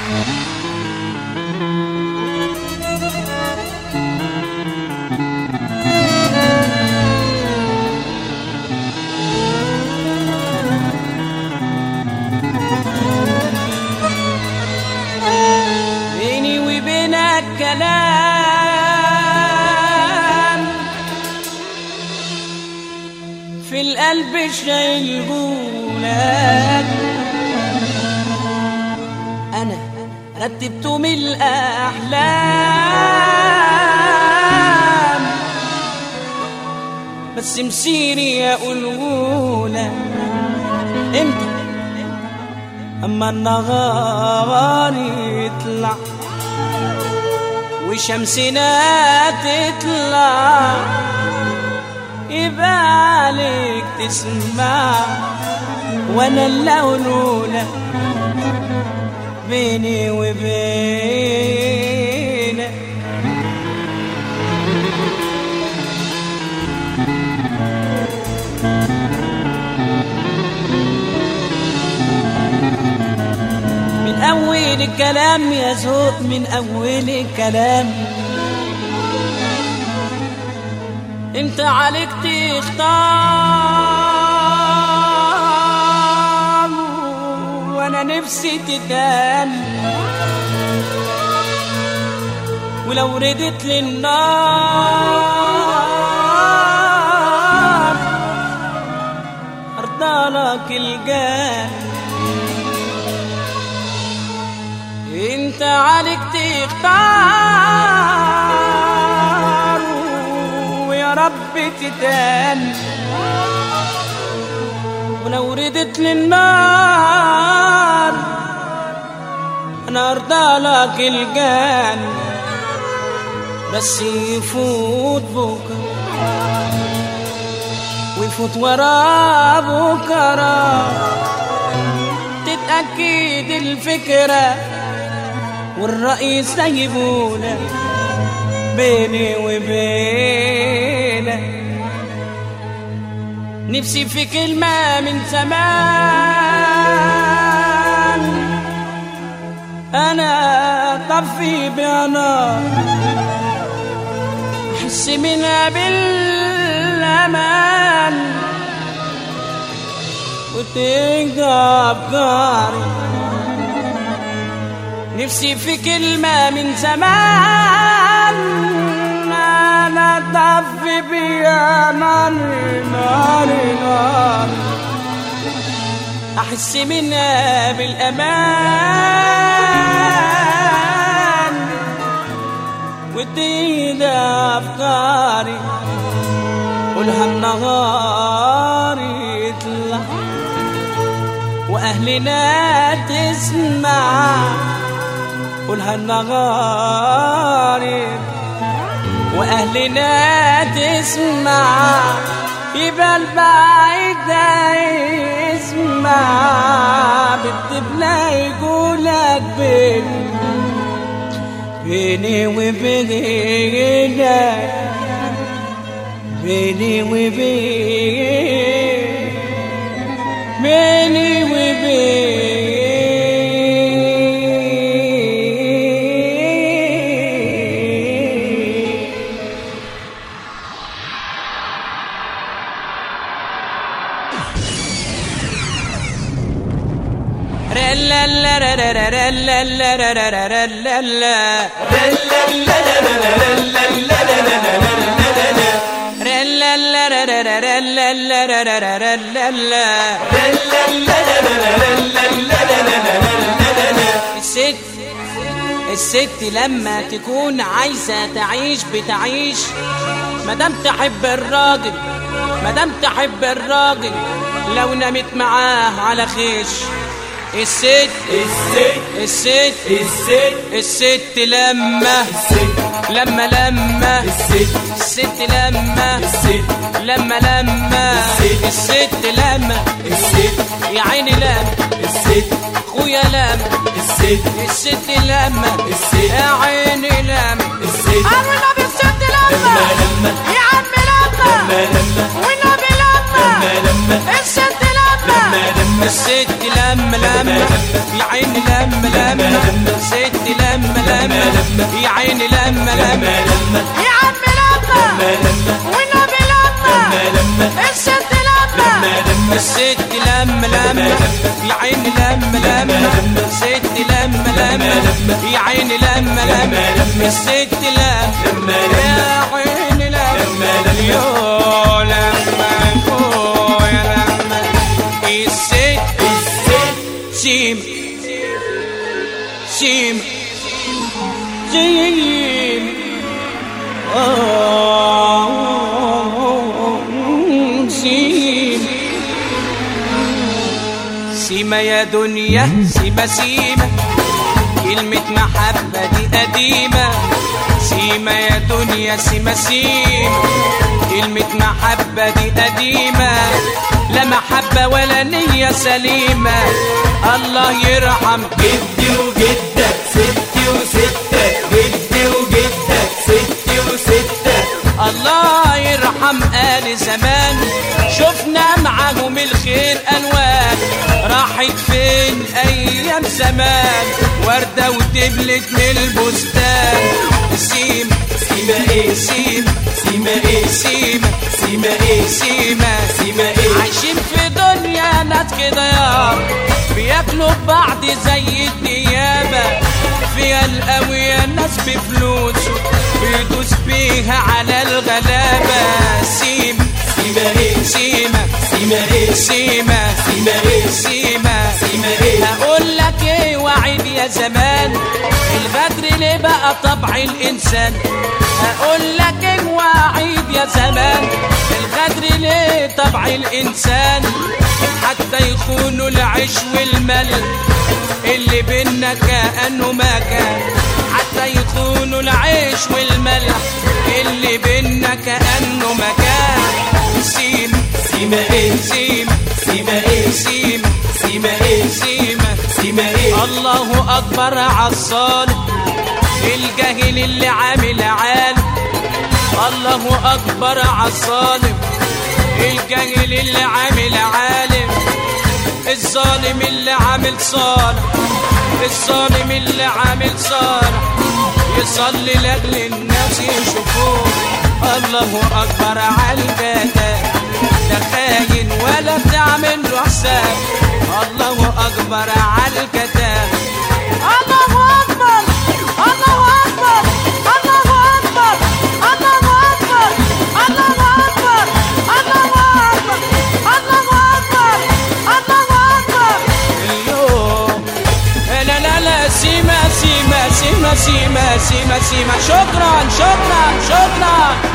بيني وبينك كلام في القلب شايلهولك انا رتبته من الاحلام بس مسيري اقولهولك امتى اما النهار يطلع وشمسنا تطلع يبقى عليك تسمع وانا اللي اقولولك بيني وبينك من أول الكلام يا ذوق من أول الكلام انت عليك تختار وانا نفسي تتام ولو ردت للنار ارضالك الجان انت عليك تختار ويا رب تدان ولو ردت للنار انا ارضى لك الجان بس يفوت بكره ويفوت وراه بكره تتأكد الفكرة والرئيس سيبونا بيني وبينك نفسي في كلمة من زمان أنا طفي بنار أحس منها بالأمان وتنقى بقاري نفسي في كلمة من زمان أنا طفي بيا ناري ناري ناري أحس منها بالأمان وتزيد أفكاري قولها النهار يطلع وأهلنا تسمع قولها النهار يطلع وأهلنا تسمع يبقى البعيد ده يسمع بتبلا يقولك بيني بيني وبينك بيني وبينك بيني وبينك الست الست لما تكون عايزة تعيش بتعيش مادام تحب الراجل مادام تحب الراجل لو نامت معاه على خيش الست الست الست الست الست لما الست لما لما الست الست لما الست لما لما الست. الست لما الست يا عيني لما الست اخويا لما الست الست لما الست. يا عيني لما الست والنبي الست لما لما لما يا عمي لما لما لما والنبي لما لما لما الست لما لما لما الست لما لما يا عيني لما لما الست لما لما يا عيني لما لما يا عم لما والنبي لما الست لما الست لما لما يا عيني لما لما الست لما لما يا عيني لما لما الست لما يا عيني لما يا لما أوه يا لما الست سيم سيم سيم آه، سيم سيما يا دنيا سيما سيما كلمة محبة دي قديمة سيما يا دنيا سيما سيما كلمة محبة دي قديمة لا محبة ولا نية سليمة الله يرحم جدي وجدك ستي وستك جدي وجدك ستي وستك الله يرحم آل زمان شفنا معاهم الخير ألوان راحت فين أيام زمان وردة ودبلت من البستان سيم سيما ايه سيم سيما ايه سيم سيما ايه سيمة سيما ايه عايشين في دنيا ناس كده يا بياكلوا بعض زي الديابة فيها القوية ناس بفلوس بيدوس بيها على الغلابة سيم سيما ايه سيمة سيما ايه سيمة سيما ايه سيمة سيما ايه هقول لك ايه وعيد يا زمان الغدر ليه بقى طبع الانسان هقول لك ايه وعيد يا زمان الغدر ليه طبع الانسان حتى يخونوا العيش والملح اللي بينا كأنه ما كان حتى يخونوا العيش والملح اللي بينا كأنه ما كان سيم سيما ايه سيم سيما ايه سيم سيما ايه سيمة سيما ايه الله أكبر عالصالح الجاهل اللي عامل عالم الله أكبر عالظالم الجاهل اللي عامل عالم الظالم اللي عامل صالح الظالم اللي عامل صالح يصلي لأجل الناس يشوفوه الله أكبر عالجدال ده خاين ولا تعمل له حساب الله أكبر عالكتاب الله أكبر الله أكبر الله أكبر الله أكبر الله أكبر الله أكبر الله أكبر الله أكبر اليوم لا لا لا سيما سيما سيما سيما سيما سيما شكرا شكرا شكرا